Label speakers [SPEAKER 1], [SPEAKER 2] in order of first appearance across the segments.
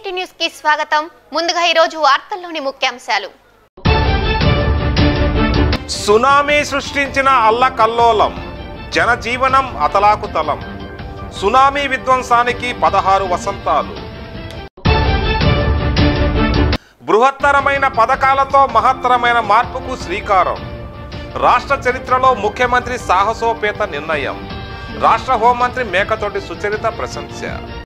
[SPEAKER 1] city news కి స్వాగతం ముందుగా ఈ రోజు వార్తల్లోని ముఖ్యాంశాలు
[SPEAKER 2] సునామీ సృష్టించిన అల్లకల్లోలం జనజీవనం అతలాకుతలం సునామీ విధ్వంసానికి పదహారు వసంతాలు బృహత్తరమైన పథకాలతో మహత్తరమైన మార్పుకు శ్రీకారం రాష్ట్ర చరిత్రలో ముఖ్యమంత్రి సాహసోపేత నిర్ణయం రాష్ట్ర హోంమంత్రి మేకతోటి సుచరిత ప్రశంస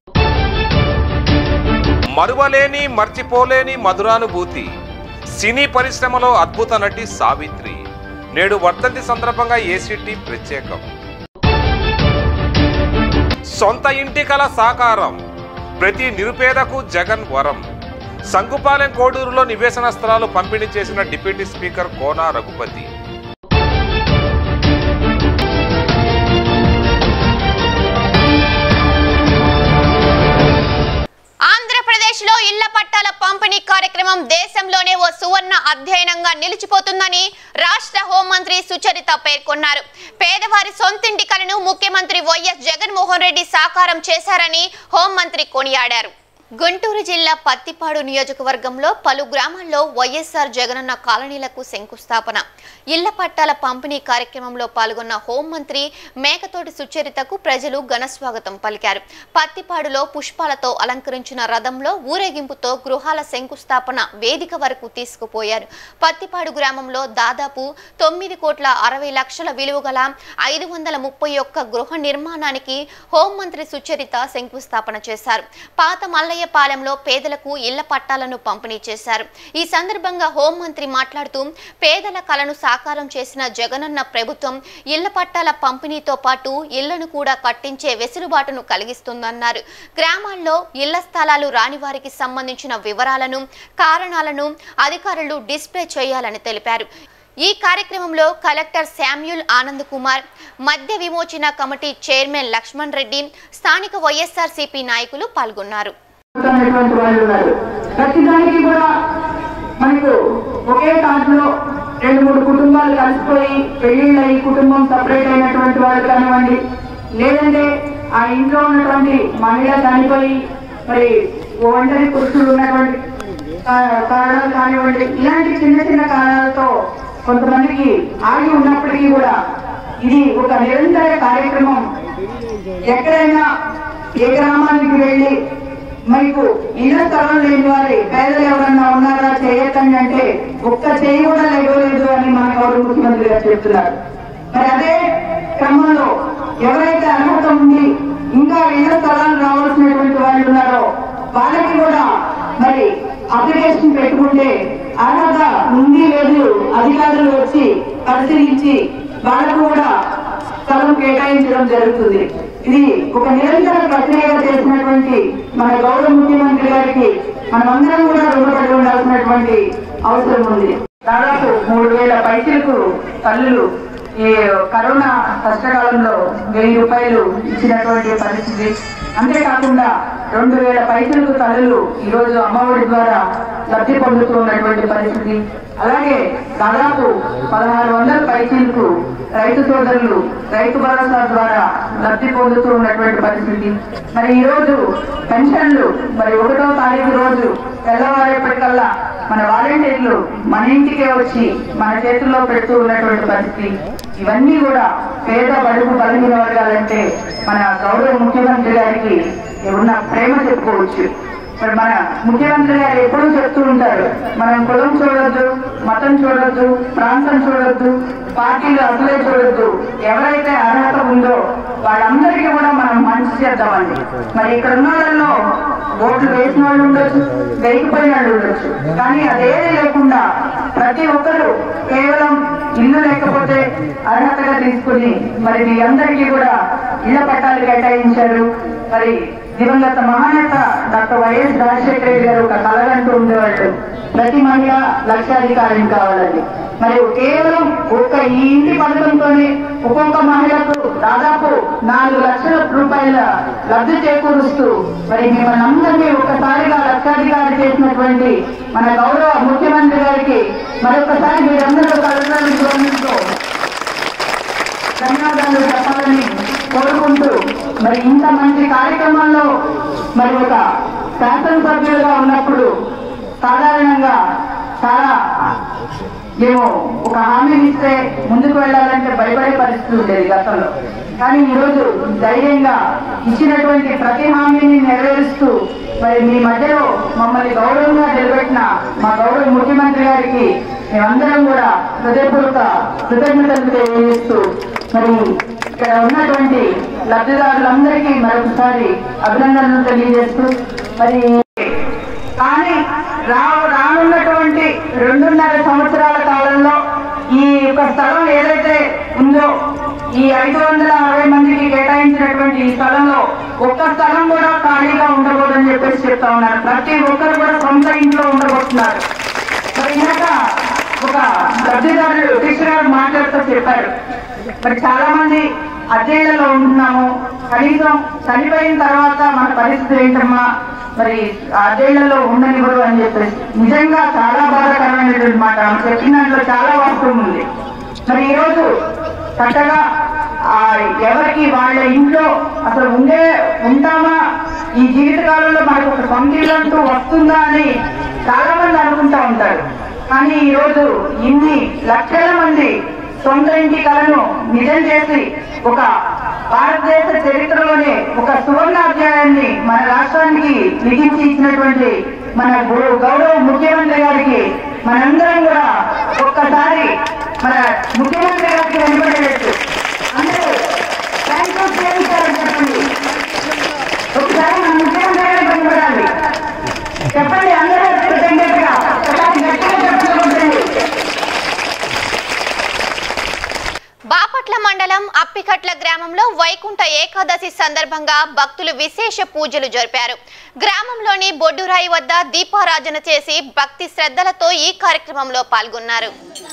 [SPEAKER 2] మరువలేని మర్చిపోలేని మధురానుభూతి సినీ పరిశ్రమలో అద్భుత నటి సావిత్రి నేడు వర్ధంతి సందర్భంగా ఏసీటీ ప్రత్యేకం సొంత ఇంటి కల సాకారం ప్రతి నిరుపేదకు జగన్ వరం సంగుపాలెం కోడూరులో నివేశన స్థలాలు పంపిణీ చేసిన డిప్యూటీ స్పీకర్ కోనా రఘుపతి
[SPEAKER 1] ఆంధ్రప్రదేశ్ లో ఇళ్ల పట్టాల పంపిణీ కార్యక్రమం దేశంలోనే ఓ సువర్ణ అధ్యయనంగా నిలిచిపోతుందని రాష్ట్ర హోంమంత్రి సుచరిత పేర్కొన్నారు పేదవారి సొంతింటి కలను ముఖ్యమంత్రి వైఎస్ జగన్మోహన్ రెడ్డి సాకారం చేశారని హోంమంత్రి కొనియాడారు గుంటూరు జిల్లా పత్తిపాడు నియోజకవర్గంలో పలు గ్రామాల్లో వైఎస్ఆర్ జగనన్న కాలనీలకు శంకుస్థాపన ఇళ్ల పట్టాల పంపిణీ కార్యక్రమంలో పాల్గొన్న హోంమంత్రి మేకతోటి సుచరితకు ప్రజలు ఘనస్వాగతం పలికారు పత్తిపాడులో పుష్పాలతో అలంకరించిన రథంలో ఊరేగింపుతో గృహాల శంకుస్థాపన వేదిక వరకు తీసుకుపోయారు పత్తిపాడు గ్రామంలో దాదాపు తొమ్మిది కోట్ల అరవై లక్షల విలువ గల ఐదు వందల ముప్పై ఒక్క గృహ నిర్మాణానికి హోంమంత్రి సుచరిత శంకుస్థాపన చేశారు పాత మల్లయ్యపాలెంలో పేదలకు ఇళ్ల పట్టాలను పంపిణీ చేశారు ఈ సందర్భంగా హోంమంత్రి మాట్లాడుతూ పేదల కలను సాకారం చేసిన జగనన్న ప్రభుత్వం ఇళ్ల పట్టాల పంపిణీతో పాటు ఇళ్లను కూడా కట్టించే వెసులుబాటును కలిగిస్తుందన్నారు గ్రామాల్లో ఇళ్ల స్థలాలు రాని వారికి సంబంధించిన వివరాలను కారణాలను అధికారులు డిస్ప్లే చేయాలని తెలిపారు ఈ కార్యక్రమంలో కలెక్టర్ శామ్యూల్ ఆనంద్ కుమార్ మద్య విమోచన కమిటీ చైర్మన్ లక్ష్మణ్ రెడ్డి స్థానిక వైఎస్ఆర్సీపీ నాయకులు పాల్గొన్నారు
[SPEAKER 3] అనేటువంటి వాళ్ళు ఉన్నారు ప్రతిదానికి కూడా మనకు ఒకే దాంట్లో రెండు మూడు కుటుంబాలు కలిసిపోయి పెళ్లిళ్ళు అయ్యి కుటుంబం సపరేట్ అయినటువంటి వాళ్ళు కానివ్వండి లేదంటే ఆ ఇంట్లో ఉన్నటువంటి మహిళ చనిపోయి మరి ఒంటరి పురుషులు ఉన్నటువంటి కా- కారణాలు కానివ్వండి ఇలాంటి చిన్న చిన్న కారణాలతో కొంతమందికి ఆగి ఉన్నప్పటికీ కూడా ఇది ఒక నిరంతర కార్యక్రమం ఎక్కడైనా ఏ గ్రామానికి వెళ్ళి మీకు ఇళ్ల స్థలం లేని వారి పేదలు ఎవరన్నా ఉన్నారా చేయొద్దండి అంటే ఒక్క చేయి కూడా లేవలేదు అని మన గౌరవ ముఖ్యమంత్రి గారు చెప్తున్నారు మరి అదే క్రమంలో ఎవరైతే అర్హత ఉండి ఇంకా ఇళ్ల స్థలాలు రావాల్సినటువంటి వాళ్ళు ఉన్నారో వాళ్ళకి కూడా మరి అప్లికేషన్ పెట్టుకుంటే అర్హత ఉంది లేదు అధికారులు వచ్చి పరిశీలించి వాళ్ళకు కూడా స్థలం కేటాయించడం జరుగుతుంది ఇది ఒక నిరంతర ప్రక్రియగా చేసినటువంటి మన గౌరవ ముఖ్యమంత్రి గారికి మనమందరం కూడా రుణపడి ఉండాల్సినటువంటి అవసరం ఉంది దాదాపు మూడు వేల పైసలకు తల్లులు ఈ కరోనా కష్టకాలంలో వెయ్యి రూపాయలు ఇచ్చినటువంటి పరిస్థితి అంతేకాకుండా రెండు వేల పైసలకు తల్లులు ఈరోజు అమ్మఒడి ద్వారా లబ్ధి పొందుతూ ఉన్నటువంటి పరిస్థితి అలాగే దాదాపు పదహారు వందల పైసలకు రైతు సోదరులు రైతు భరోసా ద్వారా లబ్ధి పొందుతూ ఉన్నటువంటి పరిస్థితి మరి ఈ రోజు పెన్షన్లు మరి ఒకటో తారీఖు రోజు తెల్లవారేపటికల్లా మన వాలంటీర్లు మన ఇంటికే వచ్చి మన చేతుల్లో పెడుతూ ఉన్నటువంటి పరిస్థితి ఇవన్నీ కూడా పేద బడుగు బలహీన వర్గాలంటే మన గౌరవ ముఖ్యమంత్రి గారికి ఉన్న ప్రేమ చెప్పుకోవచ్చు మరి మన ముఖ్యమంత్రి గారు ఎప్పుడూ చెప్తూ ఉంటారు మనం కులం చూడొద్దు మతం చూడొద్దు ప్రాంతం చూడొద్దు పార్టీలు అసలే చూడొద్దు ఎవరైతే అర్హత ఉందో వాళ్ళందరికీ కూడా మనం మంచి చేద్దామండి మరి ఇక్కడ ఉన్న వాళ్ళలో ఓట్లు వేసిన వాళ్ళు ఉండొచ్చు వేయకపోయిన వాళ్ళు ఉండొచ్చు కానీ అదేది లేకుండా ప్రతి ఒక్కరు కేవలం ఇల్లు లేకపోతే అర్హతగా తీసుకుని మరి మీ అందరికీ కూడా ఇళ్ల పట్టాలు కేటాయించారు మరి దివంగత మహానేత డాక్టర్ వైఎస్ రాజశేఖర రెడ్డి గారు ఒక కలగంటూ ఉండేవాళ్ళు ప్రతి మహిళ లక్షాధికారిని కావాలని మరి కేవలం ఒక్క ఈ ఇంటి పథకంతోనే ఒక్కొక్క మహిళకు దాదాపు నాలుగు లక్షల రూపాయల లబ్ధి చేకూరుస్తూ మరి మిమ్మల్ని అందరినీ ఒక్కసారిగా లక్షాధికారి చేసినటువంటి మన గౌరవ ముఖ్యమంత్రి గారికి మరొకసారి మీరందరూ కలగాలని గౌరవిస్తూ ధన్యవాదాలు చెప్పాలని కోరుకుంటూ మరి ఇంత మంచి కార్యక్రమంలో మరి ఒక శాసనసభ్యులుగా ఉన్నప్పుడు సాధారణంగా చాలా మేము ఒక హామీని ఇస్తే ముందుకు వెళ్ళాలంటే భయపడే పరిస్థితి ఉండేది గతంలో కానీ ఈరోజు ధైర్యంగా ఇచ్చినటువంటి ప్రతి హామీని నెరవేరుస్తూ మరి మీ మధ్యలో మమ్మల్ని గౌరవంగా నిలబెట్టిన మా గౌరవ ముఖ్యమంత్రి గారికి మేమందరం కూడా హృదయపూర్వక కృతజ్ఞతలు తెలియజేస్తూ మరి ఇక్కడ ఉన్నటువంటి లబ్ధిదారులందరికీ మరొకసారి అభినందనలు తెలియజేస్తూ మరి కానీ రా రానున్నటువంటి రెండున్నర సంవత్సరాల కాలంలో ఈ యొక్క స్థలం ఏదైతే ఉందో ఈ ఐదు వందల అరవై మందికి కేటాయించినటువంటి ఈ స్థలంలో ఒక్క స్థలం కూడా ఖాళీగా ఉండకూడదని చెప్పేసి చెప్తా ఉన్నారు ప్రతి ఒక్కరు కూడా సొంత ఇంట్లో ఉండబోతున్నారు మరి ఇందాక ఒక లబ్ధిదారులు టీచర్ గారు మాట్లాడుతూ చెప్పారు మరి చాలా మంది అద్దెళ్లలో ఉంటున్నాము కనీసం చనిపోయిన తర్వాత మన పరిస్థితి ఏంటమ్మా మరి అద్దెళ్లలో ఉండనివ్వరు అని చెప్పేసి నిజంగా చాలా బాధాకరమైనటువంటి మాట ఆమె చెప్పిన దాంట్లో చాలా వాస్తవం ఉంది మరి ఈరోజు చక్కగా ఆ ఎవరికి వాళ్ళ ఇంట్లో అసలు ఉండే ఉంటామా ఈ జీవితకాలంలో మనకు ఒక సొంత ఇల్లు అంటూ వస్తుందా అని చాలా మంది అనుకుంటా ఉంటారు కానీ ఈ రోజు ఇన్ని లక్షల మంది సొంత ఇంటి కలను నిజం చేసి ఒక భారతదేశ చరిత్రలోనే ఒక సువర్ణ అధ్యాయాన్ని మన రాష్ట్రానికి లిఖించి ఇచ్చినటువంటి మన గు- గౌరవ ముఖ్యమంత్రి గారికి మనందరం కూడా ఒక్కసారి మన ముఖ్యమంత్రి గారికి వెనుబడేట్టు అందరూ థ్యాంక్ యూ చేయించాలని చెప్పండి ఒకసారి మన ముఖ్యమంత్రి గారికి వెనుబడాలి చెప్పండి అందరూ కృతజ్ఞతగా ఒకసారి గట్టిగా చెప్పండి
[SPEAKER 1] బాపట్ల మండలం అప్పికట్ల గ్రామంలో వైకుంఠ ఏకాదశి సందర్భంగా భక్తులు విశేష పూజలు జరిపారు గ్రామంలోని బొడ్డురాయి వద్ద దీపారాధన చేసి భక్తి శ్రద్ధలతో ఈ కార్యక్రమంలో పాల్గొన్నారు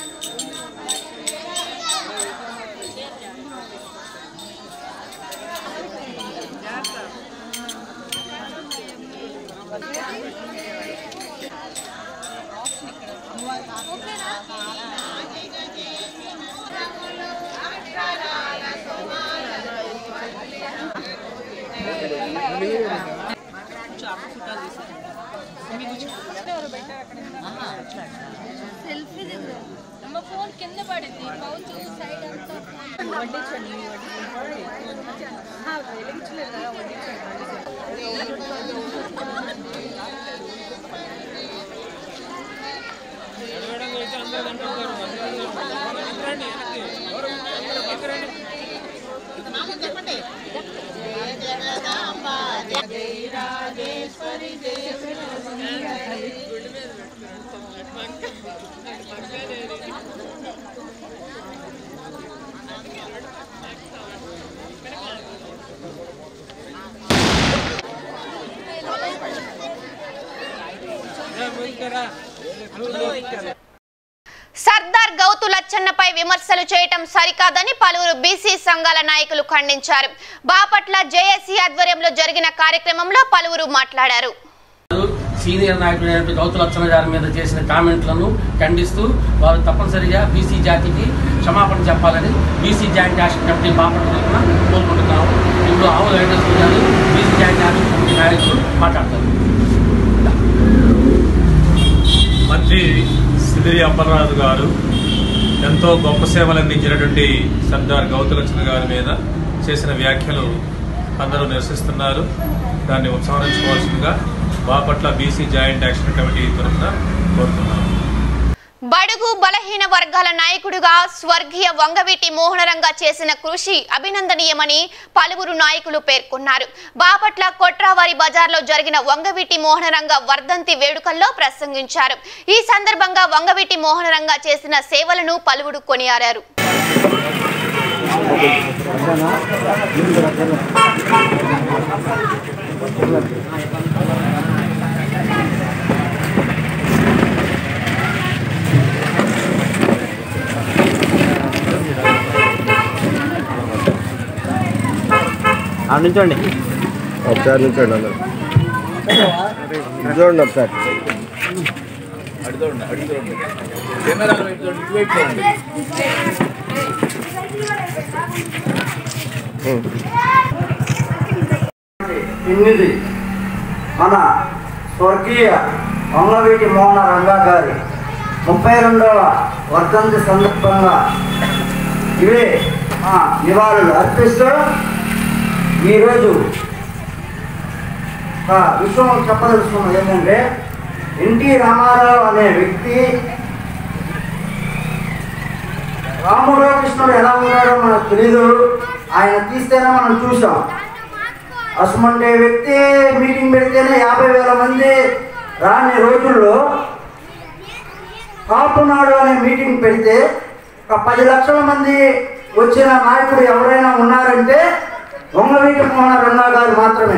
[SPEAKER 4] సెల్ఫీ దిగు ನಮ್ಮ ಫೋನ್ కింద పడింది పౌచ్ సైడ్ అంతా వడ్డించండి వెలిగించలేదు కదా వడ్డించండి
[SPEAKER 1] సర్దార్ గౌతు లచ్చన్నపై విమర్శలు చేయటం సరికాదని పలువురు బీసీ సంఘాల నాయకులు ఖండించారు బాపట్ల జేఏసీ ఆధ్వర్యంలో జరిగిన కార్యక్రమంలో పలువురు మాట్లాడారు
[SPEAKER 5] సీనియర్ నాయకుడైనటువంటి గౌతు లక్షణ గారి మీద చేసిన కామెంట్లను ఖండిస్తూ వారు తప్పనిసరిగా బీసీ జాతికి క్షమాపణ చెప్పాలని BC joint action committee Bapatla తరఫున కోరుకుంటున్నాము ఇప్పుడు ఆవుల వెంకటేశ్వర గారు బీసీ జాయింట్ యాక్షన్ కమిటీ నాయకులు మాట్లాడతారు
[SPEAKER 6] మంత్రి సిదిరి అప్పలరాజు గారు ఎంతో గొప్ప సేవలు అందించినటువంటి సర్దార్ గౌతలక్ష్మి గారి మీద చేసిన వ్యాఖ్యలు అందరూ నిరసిస్తున్నారు దాన్ని ఉపసంహరించుకోవాల్సిందిగా Bapatla BC joint action committee తరఫున కోరుతున్నాను
[SPEAKER 1] బడుగు బలహీన వర్గాల నాయకుడిగా స్వర్గీయ వంగవీటి మోహనరంగ చేసిన కృషి అభినందనీయమని పలువురు నాయకులు పేర్కొన్నారు బాపట్ల కొట్రావారి బజార్లో జరిగిన వంగవీటి మోహనరంగ వర్ధంతి వేడుకల్లో ప్రసంగించారు ఈ సందర్భంగా వంగవీటి మోహనరంగ చేసిన సేవలను పలువురు కొనియాడారు
[SPEAKER 7] ఆ నుంచోండి
[SPEAKER 8] ఒకసారి నుంచండి అందరు చూడండి ఒకసారి
[SPEAKER 7] ఎనిమిది మన
[SPEAKER 9] స్వర్గీయ వంగవీటి మోహన రంగా గారి ముప్పై రెండవ వర్ధంతి సందర్భంగా ఇవే మా నివాళులు అర్పిస్తూ ఈరోజు ఒక విషయం చెప్పదలుచుకున్నది ఏంటంటే ఎన్టీ రామారావు అనే వ్యక్తి రాముడు కృష్ణుడు ఎలా ఉన్నాడో మనకు తెలీదు ఆయన తీస్తేనే మనం చూసాం అసమంటే వ్యక్తి మీటింగ్ పెడితేనే యాభై వేల మంది రాని రోజుల్లో కాపునాడు అనే మీటింగ్ పెడితే ఒక పది లక్షల మంది వచ్చిన నాయకుడు ఎవరైనా ఉన్నారంటే వంగవీటి మోహన రంగా గారు మాత్రమే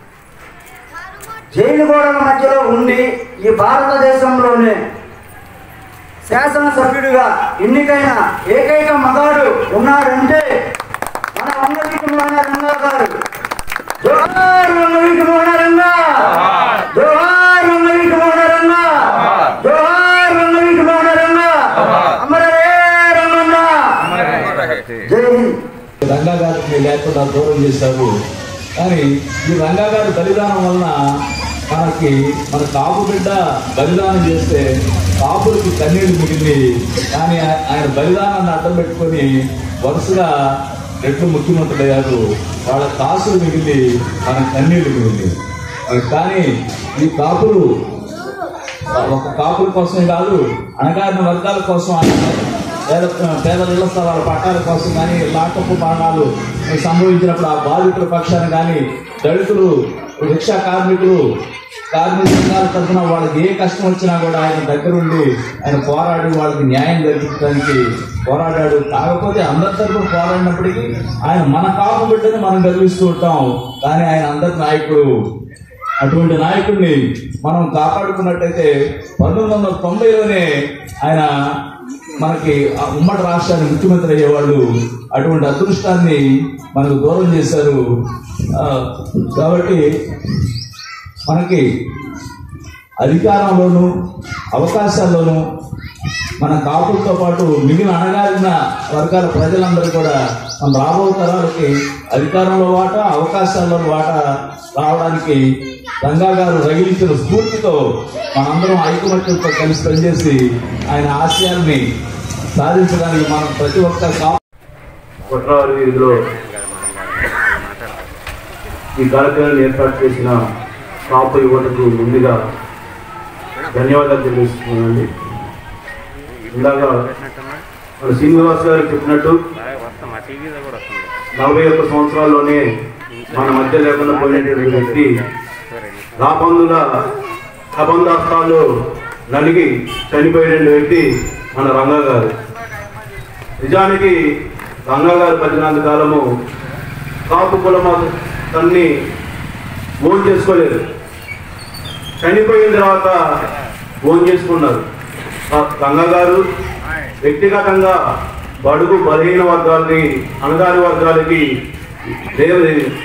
[SPEAKER 9] జైలు గోడల మధ్యలో ఉండి ఈ భారతదేశంలోనే శాసనసభ్యుడిగా ఎన్నికైన ఏకైక మగాడు ఉన్నాడంటే మన వంగవీటి మోహన రంగా గారు జోహార్ వంగవీటి మోహన రంగా జోహార్ వంగవీటి మోహన రంగా జోహార్ వంగవీటి మోహన రంగా అమరరే రంగన్న జై హింద్
[SPEAKER 10] రంగా గారిని లేకుండా దూరం చేశారు కానీ ఈ రంగా గారి బలిదానం వలన మనకి మన కాపు బిడ్డ బలిదానం చేస్తే కాపులకి కన్నీళ్లు మిగిలి కానీ ఆ- ఆయన బలిదానాన్ని అడ్డం పెట్టుకొని వరుసగా రెట్లు ముఖ్యమంత్రులు అయ్యారు వాళ్ళ కాసులు మిగిలి మన కన్నీళ్లు మిగిలి మరి కానీ ఈ కాపులు ఒక కాపుల కోసం కాదు అణగారిన వర్గాల కోసం ఆయన పేద పేద ఇళ్ల స్థలాల పట్టాల కోసం కానీ లాకప్పు మరణాలు సంభవించినప్పుడు ఆ బాధితుల పక్షాన కానీ దళితులు రిక్షా కార్మికులు కార్మిక సంఘాల తరఫున వాళ్ళకి ఏ కష్టం వచ్చినా కూడా ఆయన దగ్గరుండి ఆయన పోరాడి వాళ్ళకి న్యాయం జరిపించడానికి పోరాడాడు కాకపోతే అందరి తరఫున పోరాడినప్పటికీ ఆయన మన కాపు బిడ్డని మనం గర్విస్తూ ఉంటాం కానీ ఆయన అందరి నాయకుడు అటువంటి నాయకుడిని మనం కాపాడుకున్నట్టయితే పంతొమ్మిది వందల తొంభైలోనే ఆయన మనకి ఆ ఉమ్మడి రాష్ట్రానికి ముఖ్యమంత్రి అయ్యేవాళ్ళు అటువంటి అదృష్టాన్ని మనకు దూరం చేశారు ఆ, కాబట్టి మనకి అధికారంలోనూ అవకాశాల్లోనూ మన కాపులతో పాటు మిగిలిన అణగారిన వర్గాల ప్రజలందరూ కూడా మన రాబో తరాలకి అధికారంలో వాటా అవకాశాల్లో వాటా రావడానికి రంగా గారు రగిలించిన స్ఫూర్తితో మనందరం ఐకమత్యంతో కలిసి పనిచేసి ఆయన ఆశయాల్ని సాధించడానికి మనం ప్రతి ఒక్క కా-
[SPEAKER 11] కుట్రవారి వీధిలో ఈ కార్యక్రమాన్ని ఏర్పాటు చేసిన కాపు యువతకు ముందుగా ధన్యవాదాలు తెలియజేస్తున్నానండి ఇందాక మన శ్రీనివాస్ గారు చెప్పినట్టు నలభై ఒక్క సంవత్సరాల్లోనే మన మధ్య లేకుండా పోయినటువంటి వ్యక్తి రాబందుల కబంధాస్తాల్లో నలిగి చనిపోయిన వ్యక్తి మన రంగా గారు నిజానికి రంగా గారు పద్నాలుగు కాలము కాపు కులమ తన్ని ఓన్ చేసుకోలేదు చనిపోయిన తర్వాత ఓన్ చేసుకున్నారు ర- రంగా గారు వ్యక్తిగతంగా బడుగు బలహీన వర్గాలకి అణగారి వర్గాలకి దేవ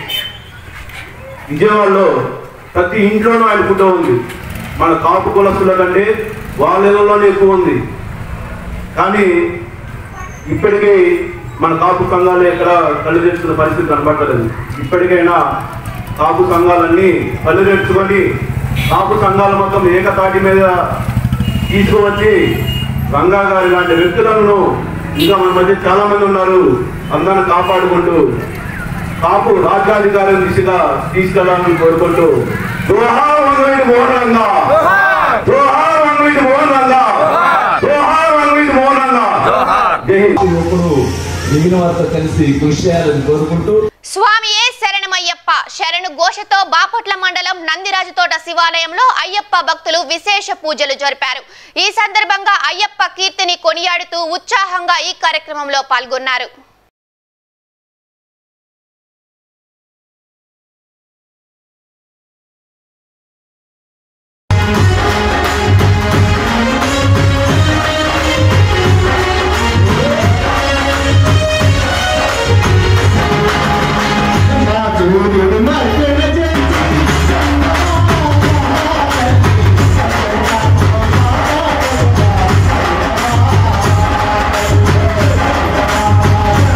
[SPEAKER 11] విజయవాడలో ప్రతి ఇంట్లోనూ ఆయన ఫోటో ఉంది మన కాపు కులస్తుల కంటే వాళ్ళ ఇళ్ళలోనే ఎక్కువ ఉంది కానీ ఇప్పటికీ మన కాపు సంఘాలు ఎక్కడ కళ్ళు తెచ్చుకున్న పరిస్థితి కనబడలేదు ఇప్పటికైనా కాపు సంఘాలన్నీ కళ్ళు తెచ్చుకొని కాపు సంఘాల మొత్తం ఏకతాటి మీద తీసుకువచ్చి రంగా గారి లాంటి వ్యక్తులను ఇంకా మన మధ్య చాలా మంది ఉన్నారు అందరిని కాపాడుకుంటూ కాపు రాజ్యాధికారం దిశగా తీసుకెళ్లాలని కోరుకుంటూ జోహార్ వంగవీటి మోహన్ రంగా జోహార్ వంగవీటి మోహన్ రంగా జోహార్ వంగవీటి మోహన్ రంగా జై హింద్
[SPEAKER 10] యువకుడు మిగిలిన వారితో కలిసి కృషి చేయాలని కోరుకుంటూ
[SPEAKER 1] స్వామియే శరణమయ్యప్ప శరణు ఘోషతో బాపట్ల మండలం నందిరాజుతోట శివాలయంలో అయ్యప్ప భక్తులు విశేష పూజలు జరిపారు ఈ సందర్భంగా అయ్యప్ప కీర్తిని కొనియాడుతూ ఉత్సాహంగా ఈ కార్యక్రమంలో పాల్గొన్నారు
[SPEAKER 12] ఆ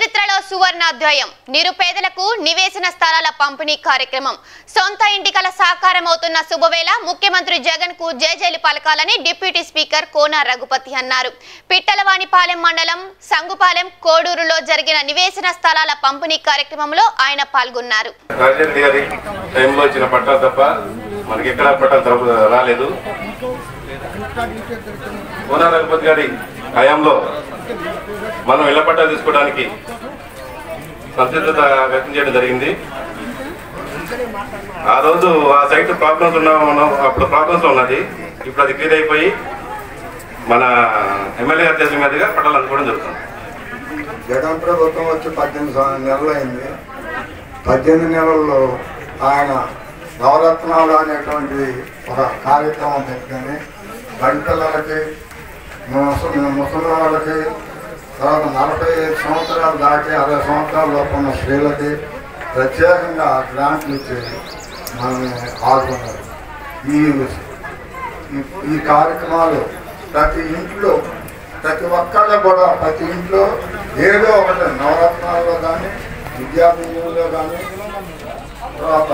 [SPEAKER 1] చరిత్రలో సువర్ణాధ్యాయం నిరుపేదలకు నివేశన స్థలాల పంపిణీ కార్యక్రమం సొంత ఇంటికల సాకారం అవుతున్న శుభవేళ ముఖ్యమంత్రి జగన్ కు జేజేలు పలకాలని డిప్యూటీ స్పీకర్ కోన రఘుపతి అన్నారు పిట్టలవాణిపాలెం మండలం సంగుపాలెం కోడూరులో జరిగిన నివేశన స్థలాల పంపిణీ కార్యక్రమంలో ఆయన పాల్గొన్నారు
[SPEAKER 12] రాజేంద్ర గారి టైంలో ఇచ్చిన పట్టాలు తప్ప మనకి ఎక్కడ పట్టాలు తరపు రాలేదు కోన రఘుపతి గారి హయాంలో మనం ఇళ్ల పట్టాలు తీసుకోవడానికి సంసిద్ధత వ్యక్తం చేయడం జరిగింది ఆ రోజు ఆ సైట్ ప్రాబ్లమ్స్ ఉన్న ఉన్న- అప్పుడు ప్రాబ్లమ్స్ ఉన్నది ఇప్పుడు అది క్లియర్ అయిపోయి మన ఎమ్మెల్యే గారి చేతుల మీదుగా పట్టాలు అందుకోవడం జరుగుతుంది
[SPEAKER 13] జగన్ ప్రభుత్వం వచ్చి పద్దెనిమిది సం- నెలలు అయింది పద్దెనిమిది నెలల్లో ఆయన నవరత్నాలు అనేటువంటి ఒక కార్యక్రమం పెట్టుకొని బడిపిల్లలకి ముసలి ముసలి వాళ్ళకి తర్వాత నలభై ఐదు సంవత్సరాలు దాటి అరవై సంవత్సరాల లోపు ఉన్న స్త్రీలకి ప్రత్యేకంగా గ్రాంట్లు ఇచ్చి మనల్ని ఆదుకున్నారు ఈ ఈ- ఈ కార్యక్రమాలు ప్రతి ఇంట్లో ప్రతి ఒక్కళ్ళు కూడా ప్రతి ఇంట్లో ఏదో ఒకటి నవరత్నాల్లో కానీ విద్యార్థుల్లో కానీ తర్వాత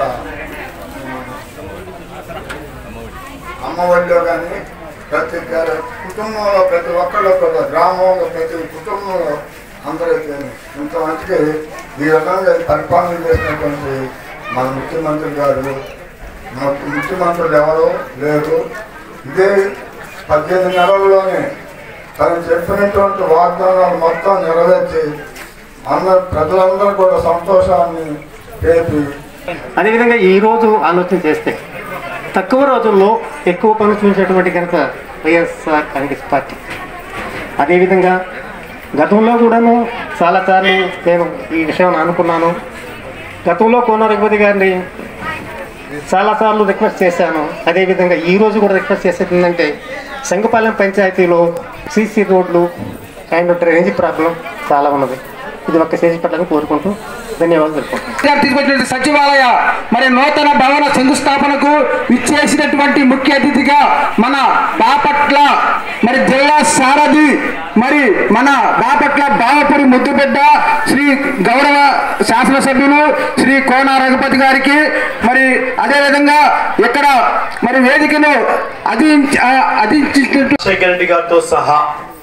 [SPEAKER 13] అమ్మఒడిలో కానీ ప్రతి గ- కుటుంబంలో ప్రతి ఒక్కళ్ళు కూడా గ్రామంలో ప్రతి కుటుంబంలో అందరికీ ఇంతమందికి ఈ విధంగా పరిపాలన చేసినటువంటి మన ముఖ్యమంత్రి గారు మన ముఖ్యమంత్రులు ఎవరు లేరు ఇదే పద్దెనిమిది నెలల్లోనే తను చెప్పినటువంటి వాగ్దానాలు మొత్తం నెరవేర్చి అందరు ప్రజలందరూ కూడా సంతోషాన్ని రేపి
[SPEAKER 14] అదేవిధంగా ఈ రోజు ఆలోచన చేస్తే తక్కువ రోజుల్లో ఎక్కువ పనులు చూపించేటువంటి కనుక వైఎస్ఆర్ కాంగ్రెస్ పార్టీ అదేవిధంగా గతంలో కూడాను చాలాసార్లు నేను ఈ విషయం అనుకున్నాను గతంలో కోన రఘుపతి గారిని చాలాసార్లు రిక్వెస్ట్ చేశాను అదేవిధంగా ఈ రోజు కూడా రిక్వెస్ట్ చేసేది ఏంటంటే శంఖపాలెం పంచాయతీలో సీసీ రోడ్లు అండ్ డ్రైనేజీ ప్రాబ్లం చాలా ఉన్నది ఇది ఒక్క చేసి పెట్టాలని కోరుకుంటూ ధన్యవాదాలు తెలుపుకుంటున్నాను
[SPEAKER 15] గారు తీసుకొచ్చినటువంటి సచివాలయ మరి నూతన భవన శంకుస్థాపనకు ఇచ్చేసినటువంటి ముఖ్య అతిథిగా మన బాపట్ల మరి జిల్లా సారథి మరి మన బాపట్ల బావపురి ముద్దుబిడ్డ శ్రీ గౌరవ శాసనసభ్యులు శ్రీ కోన రఘుపతి గారికి మరి అదేవిధంగా ఇక్కడ మరి వేదికను అధించి అధించినట్టు
[SPEAKER 16] రాజశేఖర రెడ్డి గారితో సహా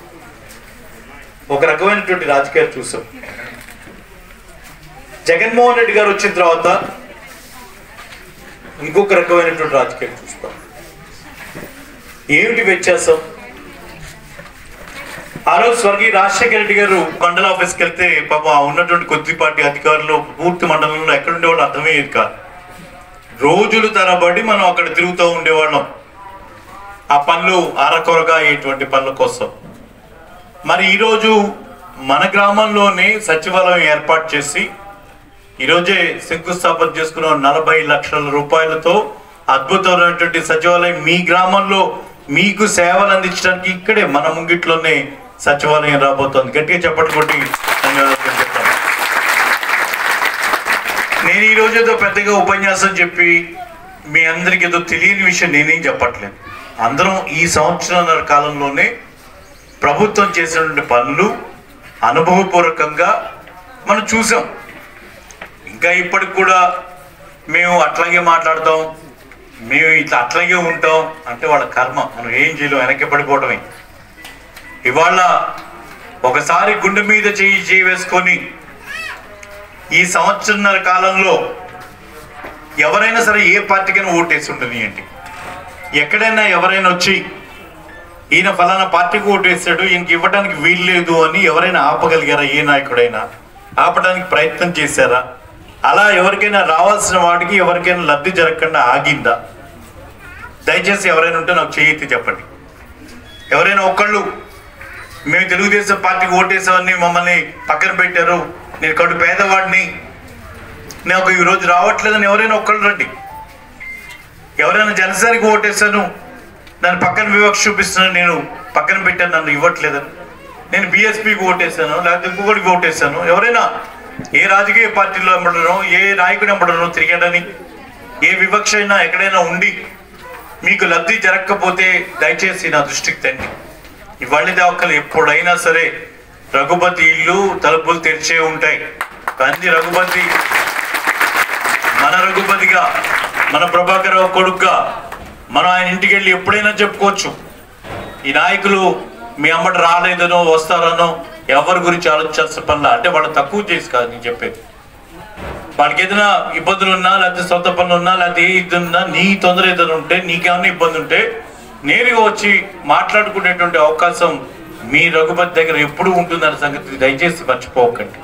[SPEAKER 16] ఒక రకమైనటువంటి రాజకీయాలు చూసాం జగన్మోహన్ రెడ్డి గారు వచ్చిన తర్వాత ఇంకొక రకమైనటువంటి రాజకీయాలు చూస్తాం ఏమిటి వ్యత్యాసం ఆ రోజు స్వర్గీయ రాజశేఖర రెడ్డి గారు మండల ఆఫీస్కి వెళ్తే పాపం ఆ ఉన్నటువంటి కొద్దిపాటి అధికారులు పూర్తి మండలంలో ఎక్కడుండే వాళ్ళు అర్థమయ్యేది కాదు రోజులు తరబడి మనం అక్కడ తిరుగుతూ ఉండేవాళ్ళం ఆ పనులు అరకొరగా అయ్యేటువంటి పనుల కోసం మరి ఈరోజు మన గ్రామంలోనే సచివాలయం ఏర్పాటు చేసి ఈరోజే శంకుస్థాపన చేసుకున్న నలభై లక్షల రూపాయలతో అద్భుతమైనటువంటి సచివాలయం మీ గ్రామంలో మీకు సేవలు అందించడానికి ఇక్కడే మన ముంగిట్లోనే సచివాలయం రాబోతోంది గట్టిగా చెప్పటి కొట్టి ధన్యవాదాలు చెప్తాను నేను ఈ రోజు ఏదో పెద్దగా ఉపన్యాసం చెప్పి మీ అందరికి ఏదో తెలియని విషయం నేనేం చెప్పట్లేదు అందరం ఈ సంవత్సరాల కాలంలోనే ప్రభుత్వం చేసినటువంటి పనులు అనుభవపూర్వకంగా మనం చూసాం ఇంకా ఇప్పటికి కూడా మేము అట్లాగే మాట్లాడతాం మేము ఇట్లా అట్లాగే ఉంటాం అంటే వాళ్ళ కర్మ మనం ఏం చేయలేం వెనక్కి పడిపోవడమే ఇవాళ ఒకసారి గుండె మీద చేయి చేయి వేసుకొని ఈ సంవత్సరన్నర కాలంలో ఎవరైనా సరే ఏ పార్టీకైనా ఓటేసి ఉంటుంది ఏంటి ఎక్కడైనా ఎవరైనా వచ్చి ఈయన ఫలానా పార్టీకి ఓటు వేస్తాడు ఈయనకి ఇవ్వడానికి వీలు లేదు అని ఎవరైనా ఆపగలిగారా ఏ నాయకుడైనా ఆపడానికి ప్రయత్నం చేశారా అలా ఎవరికైనా రావాల్సిన వాడికి ఎవరికైనా లబ్ధి జరగకుండా ఆగిందా దయచేసి ఎవరైనా ఉంటే నాకు చేయెత్తి చెప్పండి ఎవరైనా ఒక్కళ్ళు మేము తెలుగుదేశం పార్టీకి ఓటేసామని మమ్మల్ని పక్కన పెట్టారు నేను కడు పేదవాడిని నాకు ఈ రోజు రావట్లేదని ఎవరైనా ఒక్కళ్ళు రండి ఎవరైనా జనసేనకి ఓటేశాను నన్ను పక్కన వివక్ష చూపిస్తున్నాను నేను పక్కన పెట్టాను నన్ను ఇవ్వట్లేదని నేను బీఎస్పీకి ఓటేశాను లేకపోతే ఇంకొకటికి ఓటేశాను ఎవరైనా ఏ రాజకీయ పార్టీలో ఎంబడనో ఏ నాయకుడు ఎంబడనో తిరిగాడని ఏ వివక్ష అయినా ఎక్కడైనా ఉండి మీకు లబ్ధి జరగకపోతే దయచేసి నా దృష్టికి తండి ఇవాళ దావకలు ఎప్పుడైనా సరే రఘుపతి ఇల్లు తలుపులు తెరిచే ఉంటాయి కంది రఘుపతి మన రఘుపతిగా మన ప్రభాకర్ రావు కొడుకుగా మనం ఆయన ఇంటికి వెళ్ళి ఎప్పుడైనా చెప్పుకోవచ్చు ఈ నాయకులు మీ అమ్మటి రాలేదనో వస్తారనో ఎవరి గురించి ఆలోచించాల్సిన పనుల అంటే వాళ్ళు తక్కువ చేసి కాదు నేను చెప్పేది వాళ్ళకి ఏదైనా ఇబ్బందులు ఉన్నా లేకపోతే సొంత పనులు ఉన్నా లేకపోతే ఏ ఇది ఉన్నా నీ తొందర ఏదైనా ఉంటే నీకేమైనా ఇబ్బంది ఉంటే నేరుగా వచ్చి మాట్లాడుకునేటువంటి అవకాశం మీ రఘుపతి దగ్గర ఎప్పుడు ఉంటుందన్న సంగతి దయచేసి మర్చిపోకండి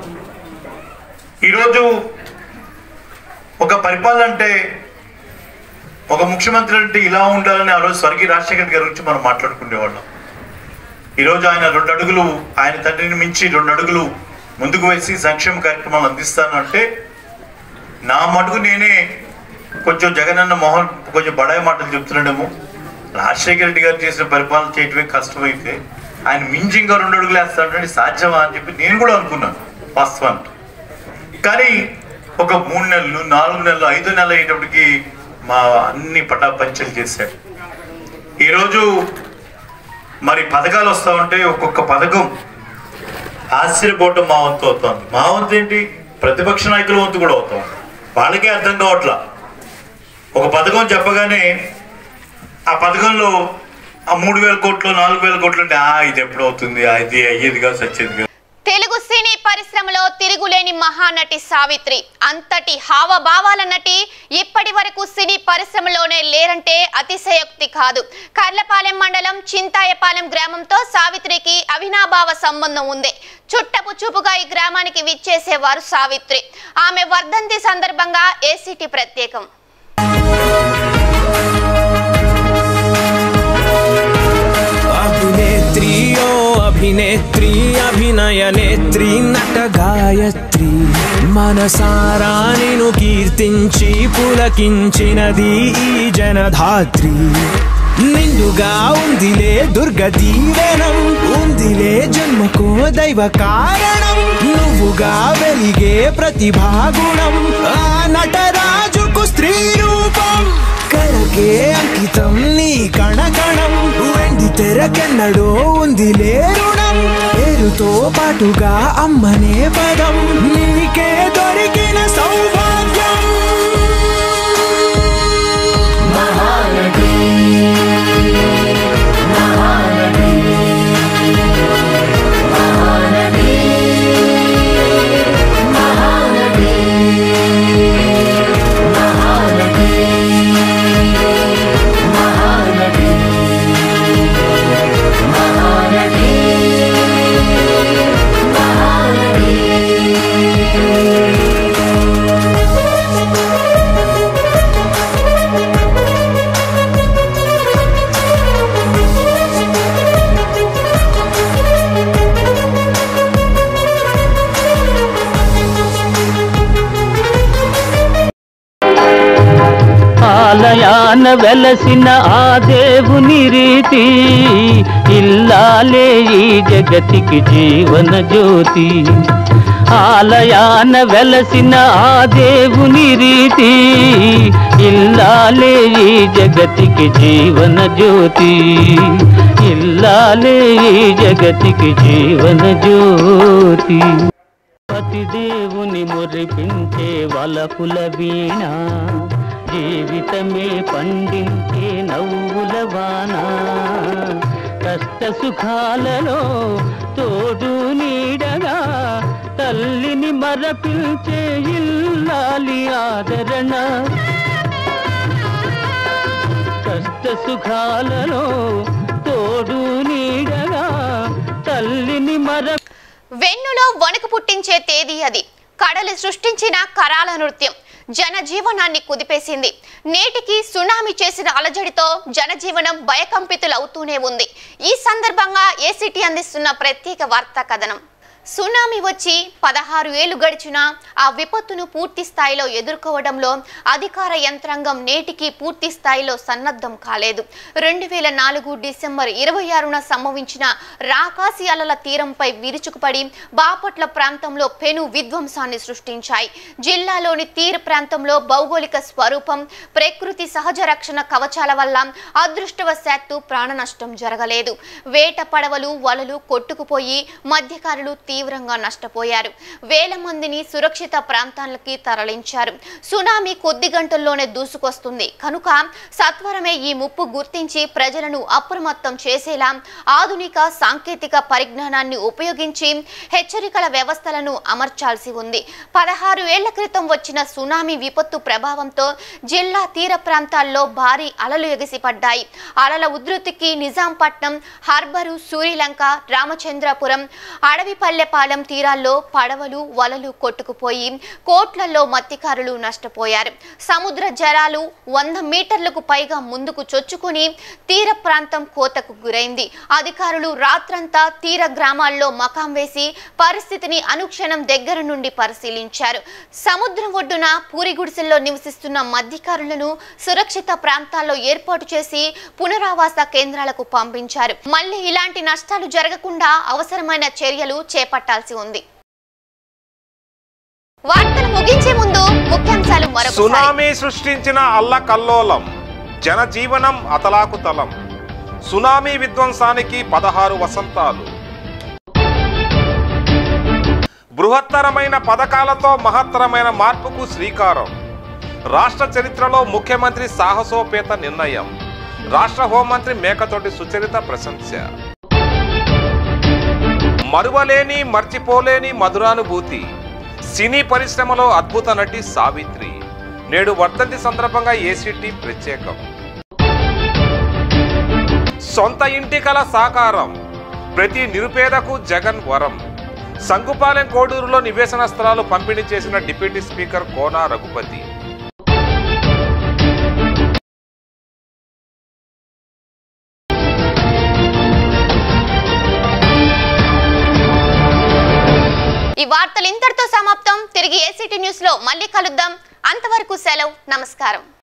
[SPEAKER 16] ఈరోజు ఒక పరిపాలన అంటే ఒక ముఖ్యమంత్రి అంటే ఇలా ఉండాలని ఆ రోజు స్వర్గీయ రాజశేఖర్ గారి గురించి మనం మాట్లాడుకునేవాళ్ళం ఈరోజు ఆయన రెండు అడుగులు ఆయన తండ్రిని మించి రెండు అడుగులు ముందుకు వేసి సంక్షేమ కార్యక్రమాలు అందిస్తాను అంటే నా మటుకు నేనే కొంచెం జగనన్న మోహన్ కొంచెం బడాయి మాటలు చెప్తున్నాడేమో రాజశేఖర రెడ్డి గారు చేసిన పరిపాలన చేయటమే కష్టమైతే ఆయన మించి ఇంకా రెండు అడుగులు వేస్తాడంటే సాధ్యమా అని చెప్పి నేను కూడా అనుకున్నాను వాస్తవానికి కానీ ఒక మూడు నెలలు నాలుగు నెలలు ఐదు నెలలు అయ్యేటప్పటికి మా అన్ని పటాపంచలు చేశాడు ఈరోజు మరి పథకాలు వస్తా ఉంటే ఒక్కొక్క పథకం ఆశ్చర్యపోవటం మా వంతు అవుతుంది మా వంతు ఏంటి ప్రతిపక్ష నాయకుల వంతు కూడా అవుతాం వాళ్ళకే అర్థం కావట్లా ఒక పథకం చెప్పగానే ఆ పథకంలో ఆ మూడు వేల కోట్లు నాలుగు వేల కోట్లు అంటే ఆ ఇది ఎప్పుడు అవుతుంది ఆ, ఇది అయ్యేది కాదు సచ్చేది కాదు
[SPEAKER 1] తెలుగు సినీ పరిశ్రమలో తిరుగులేని మహానటి సావిత్రి అంతటి హావభావాల నటి ఇప్పటి వరకు సినీ పరిశ్రమలోనే లేరంటే అతిశయోక్తి కాదు కర్లపాలెం మండలం చింతాయపాలెం గ్రామంతో సావిత్రికి అవినాభావ సంబంధం ఉంది చుట్టపు చూపుగా ఈ గ్రామానికి విచ్చేసేవారు సావిత్రి ఆమె వర్ధంతి సందర్భంగా ఏసీటీ ప్రత్యేకం
[SPEAKER 17] అభినేత్రి ఓ అభినేత్రి అభినయ నేత్రి నట గాయత్రి మనసారా నిను కీర్తించి పులకించినది ఈ జనధాత్రి నిండుగా ఉందిలే దుర్గ దీవెనం ఉందిలే జన్మకో దైవ కారణం నువ్వుగా వెలిగే ప్రతిభాగుణం ఆ నటరాజుకు స్త్రీ రూపం కళకే అంకితం నీ కణకణం వెండి తెరకెన్నడో ఉంది రుణం పేరుతో పాటుగా అమ్మనే పదం నీకే దొరికిన సౌభాగ్యం మహానటి మహానటి మహానటి మహానటి మహానటి మహానటి మహానటి
[SPEAKER 18] ఆలయాన వెలసిన ఆ దేవుని రీతి ఇల్లాలే ఈ జగతికి జీవన జ్యోతి ఆలయాన వెలసిన ఆ దేవుని రీతి ఇల్లాలే ఈ జగతికి జీవన జ్యోతి ఇల్లాలే ఈ జగతికి జీవన జ్యోతి పతి దేవుని మురిపించే వలపుల వీణ జీవితమే పండించే నవ్వుల వాన కష్ట సుఖాలలో తోడు నీడగా తల్లిని మరపించే ఇల్లాలి ఆదరణ కష్ట సుఖాలలో తోడు నీడగా తల్లిని మర
[SPEAKER 1] వెన్నులో వణుకు పుట్టించే తేదీ అది కడలి సృష్టించిన కరాల నృత్యం జనజీవనాన్ని కుదిపేసింది నేటికి సునామీ చేసిన అలజడితో జనజీవనం భయకంపితులవుతూనే ఉంది ఈ సందర్భంగా ఏసీటీ అందిస్తున్న ప్రత్యేక వార్తా కథనం సునామీ వచ్చి పదహారు ఏళ్లు గడిచినా ఆ విపత్తును పూర్తి స్థాయిలో ఎదుర్కోవడంలో అధికార యంత్రాంగం నేటికి పూర్తి స్థాయిలో సన్నద్ధం కాలేదు రెండు వేల నాలుగు డిసెంబర్ ఇరవై ఆరున సంభవించిన రాకాసి అలల తీరంపై విరుచుకుపడి బాపట్ల ప్రాంతంలో పెను విధ్వంసాన్ని సృష్టించాయి జిల్లాలోని తీర ప్రాంతంలో భౌగోళిక స్వరూపం ప్రకృతి సహజ రక్షణ కవచాల వల్ల అదృష్టవశాత్తు ప్రాణ నష్టం జరగలేదు వేట పడవలు వలలు కొట్టుకుపోయి మధ్యకారులు తీవ్రంగా నష్టపోయారు వేల మందిని సురక్షిత ప్రాంతాలకి తరలించారు సునామీ కొద్ది గంటల్లోనే దూసుకొస్తుంది కనుక సత్వరమే ఈ ముప్పు గుర్తించి ప్రజలను అప్రమత్తం చేసేలా ఆధునిక సాంకేతిక పరిజ్ఞానాన్ని ఉపయోగించి హెచ్చరికల వ్యవస్థలను అమర్చాల్సి ఉంది పదహారు ఏళ్ల క్రితం వచ్చిన సునామీ విపత్తు ప్రభావంతో జిల్లా తీర ప్రాంతాల్లో భారీ అలలు ఎగిసిపడ్డాయి అలల ఉధృతికి నిజాంపట్నం హార్బరు సూరిలంక రామచంద్రపురం అడవిపల్లెపాలెం తీరాల్లో పడవలు వలలు కొట్టుకుపోయి కోట్లలో మత్స్యకారులు నష్టపోయారు సముద్ర జలాలు వంద మీటర్లకు పైగా ముందుకు చొచ్చుకుని తీర ప్రాంతం కోతకు గురైంది అధికారులు రాత్రంతా తీర గ్రామాల్లో మకాం వేసి పరిస్థితిని అనుక్షణం దగ్గర నుండి పరిశీలించారు సముద్రం ఒడ్డున పూరి గుడిసెల్లో నివసిస్తున్న మధ్యకారులను సురక్షిత ప్రాంతాల్లో ఏర్పాటు చేసి పునరావాస కేంద్రాలకు పంపించారు మళ్ళీ ఇలాంటి నష్టాలు జరగకుండా అవసరమైన చర్యలు చేపట్టాల్సి ఉంది వార్తలు ముగించే ముందు ముఖ్యాంశాలు మరొకసారి
[SPEAKER 2] సునామీ సృష్టించిన అల్లకల్లోలం జనజీవనం అతలాకుతలం సునామీ విధ్వంసానికి పదహారు వసంతాలు బృహత్తరమైన పథకాలతో మహత్తరమైన మార్పుకు శ్రీకారం రాష్ట్ర చరిత్రలో ముఖ్యమంత్రి సాహసోపేత నిర్ణయం రాష్ట్ర హోంమంత్రి మేకతోటి సుచరిత ప్రశంస మరువలేని మర్చిపోలేని మధురానుభూతి సినీ పరిశ్రమలో అద్భుత నటి సావిత్రి నేడు వర్ధంతి సందర్భంగా ఏసీటీ ప్రత్యేకం సొంత ఇంటి కల సాకారం ప్రతి నిరుపేదకు జగన్ వరం సంగుపాలెం కోడూరులో నివేశన స్థలాలు పంపిణీ చేసిన డిప్యూటీ స్పీకర్ కోనా రఘుపతి
[SPEAKER 1] ఈ వార్తలు ఇంతటితో సమాప్తం తిరిగి ఏసీటీ న్యూస్ లో మళ్ళీ కలుద్దాం అంతవరకు సెలవు నమస్కారం